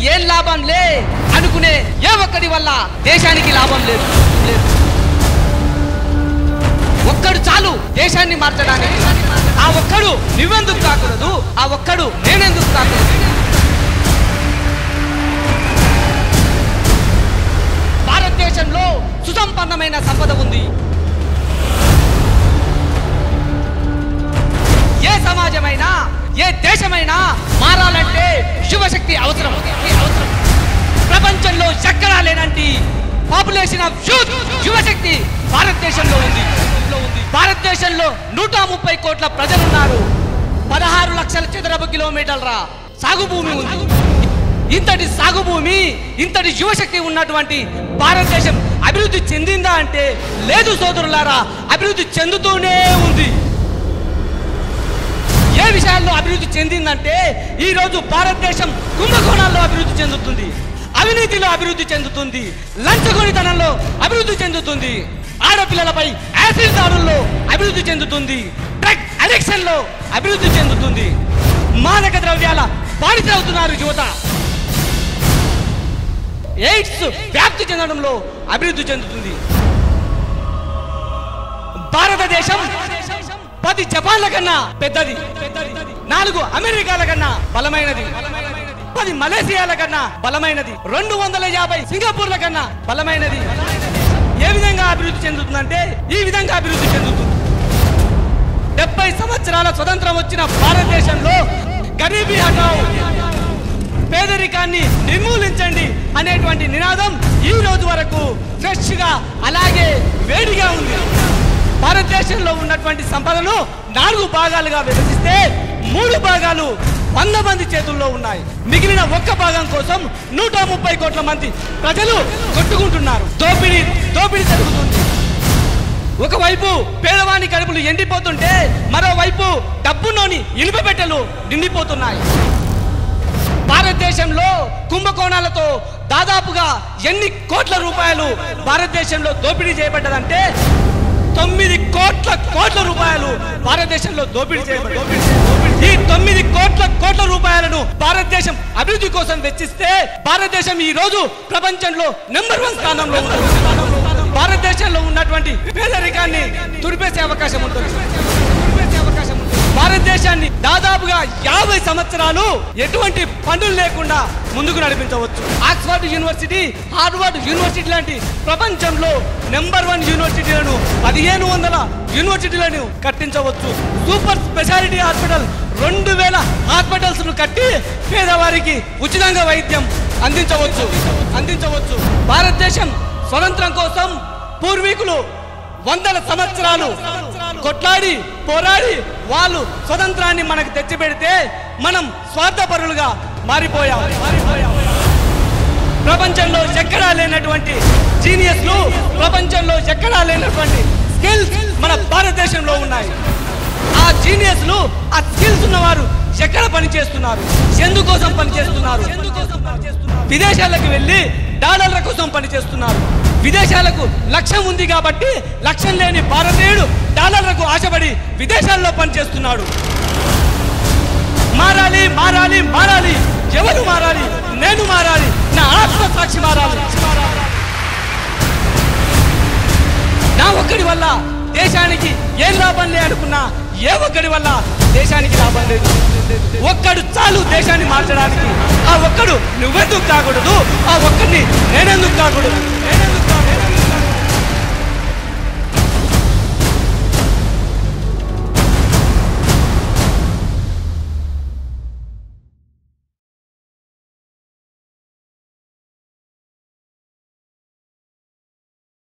ఏం లాభం లే అనుకునే ఏ ఒక్కడి వల్ల దేశానికి లాభం లేదు లేదు ఒక్కడు చాలు దేశాన్ని మార్చడానికి ఆ ఒక్కడు నువ్వెందుకు కాకూడదు ఆ ఒక్కడు నేనెందుకు కాకూడదు భారతదేశంలో సుసంపన్నమైన సంపద ఉంది ఏ సమాజమైనా ఏ దేశమైనా మారాలంటే యువశక్తి అవసరం అవసరం ప్రపంచంలో ఎక్కడా లేనంటి పాపులేషన్ ఆఫ్ యూత్ యువశక్తి భారతదేశంలో ఉంది భారతదేశంలో నూట ముప్పై కోట్ల ప్రజలున్నారు పదహారు లక్షల చదరపు కిలోమీటర్ల సాగు భూమి ఉంది ఇంతటి సాగు భూమి ఇంతటి యువశక్తి ఉన్నటువంటి భారతదేశం అభివృద్ధి చెందిందా అంటే లేదు సోదరులారా అభివృద్ధి చెందుతూనే ఉంది ఏ విషయాల్లో అభివృద్ధి చెందిందంటే ఈ రోజు భారతదేశం కుంభకోణాల్లో అభివృద్ధి చెందుతుంది అవినీతిలో అభివృద్ధి చెందుతుంది లంచగొనితనంలో అభివృద్ధి చెందుతుంది ఆడపిల్లలపై యాసిడ్ దాడుల్లో అభివృద్ధి చెందుతుంది డ్రగ్ అడిక్షన్ లో అభివృద్ధి చెందుతుంది మాదక ద్రవ్యాల బాధితులవుతున్నారు యువత ఎయిడ్స్ వ్యాప్తి చెందడంలో అభివృద్ధి చెందుతుంది భారతదేశం పది జపాన్ల కన్నా పెద్దది నాలుగు అమెరికాల కన్నా బలమైనది పది మలేసియాల కన్నా బలమైనది రెండు వందల యాభై సింగపూర్ల కన్నా బలమైనది ఏ విధంగా అభివృద్ధి చెందుతుందంటే ఈ విధంగా అభివృద్ధి చెందుతుంది డెబ్బై సంవత్సరాల స్వతంత్రం వచ్చిన భారతదేశంలో గరీబీ హటావ్ పేదరికాన్ని నిర్మూలించండి అనేటువంటి నినాదం ఈ రోజు వరకు ఫ్రెష్ గా అలాగే వేడిగా ఉంది భారతదేశంలో ఉన్నటువంటి సంపదను నాలుగు భాగాలుగా విభజిస్తే మూడు భాగాలు వంద మంది చేతుల్లో ఉన్నాయి మిగిలిన ఒక్క భాగం కోసం నూట ముప్పై కోట్ల మంది ప్రజలు కొట్టుకుంటున్నారు దోపిడీ దోపిడీ జరుగుతుంది ఒకవైపు పేదవాని కడుపులు ఎండిపోతుంటే మరోవైపు డబ్బులోని ఇనుప పెట్టెలు నిండిపోతున్నాయి భారతదేశంలో కుంభకోణాలతో దాదాపుగా ఎన్ని కోట్ల రూపాయలు భారతదేశంలో దోపిడీ చేయబడ్డదంటే తొమ్మిది కోట్ల కోట్ల రూపాయలు భారతదేశంలో దోపిడీ చేయబడ్డాయి ఈ తొమ్మిది కోట్ల కోట్ల రూపాయలను భారతదేశం అభివృద్ధి కోసం వెచ్చిస్తే భారతదేశం ఈ రోజు ప్రపంచంలో నెంబర్ వన్ స్థానంలో ఉంది భారతదేశంలో ఉన్నటువంటి పేదరికాన్ని తుడిపేసే అవకాశం ఉంటుంది తుడిపేసే అవకాశం ఉంటుంది భారతదేశాన్ని దాదాపుగా యాభై సంవత్సరాలు ఎటువంటి పనులు లేకుండా ముందుకు నడిపించవచ్చు ఆక్స్ఫర్డ్ యూనివర్సిటీ హార్వర్డ్ యూనివర్సిటీ లాంటి ప్రపంచంలో నెంబర్ వన్ యూనివర్సిటీలను పదిహేను వందల యూనివర్సిటీలను కట్టించవచ్చు సూపర్ స్పెషాలిటీ హాస్పిటల్ రెండు వేల హాస్పిటల్స్ ను కట్టి పేదవారికి ఉచితంగా వైద్యం అందించవచ్చు అందించవచ్చు భారతదేశం స్వతంత్రం కోసం పూర్వీకులు వందల సంవత్సరాలు కొట్లాడి పోరాడి వాళ్ళు స్వతంత్రాన్ని మనకు తెచ్చిపెడితే మనం స్వార్థపరులుగా మారిపోయాం ప్రపంచంలో ఎక్కడా లేనటువంటి జీనియస్లు ప్రపంచంలో ఎక్కడా లేనటువంటి స్కిల్స్ మన భారతదేశంలో ఉన్నాయి ఆ జీనియస్లు ఆ స్కిల్స్ ఉన్నవారు ఎక్కడ పని చేస్తున్నారు ఎందుకోసం పని చేస్తున్నారు విదేశాలకు వెళ్ళి డాలర్ల కోసం పని చేస్తున్నారు విదేశాలకు లక్ష్యం ఉంది కాబట్టి లక్ష్యం లేని భారతీయుడు డాలర్లకు ఆశపడి విదేశాల్లో పనిచేస్తున్నాడు మారాలి మారాలి మారాలి ఎవరు మారాలి నేను మారాలి నా ఆత్మ సాక్షి మారాలి నా ఒక్కడి వల్ల దేశానికి ఏం లాభం లే అనుకున్నా ఏ ఒక్కడి వల్ల దేశానికి లాభం లేదు ఒక్కడు చాలు దేశాన్ని మార్చడానికి ఆ ఒక్కడు నువ్వెందుకు కాకూడదు ఆ ఒక్కడిని నేనెందుకు కాకూడదు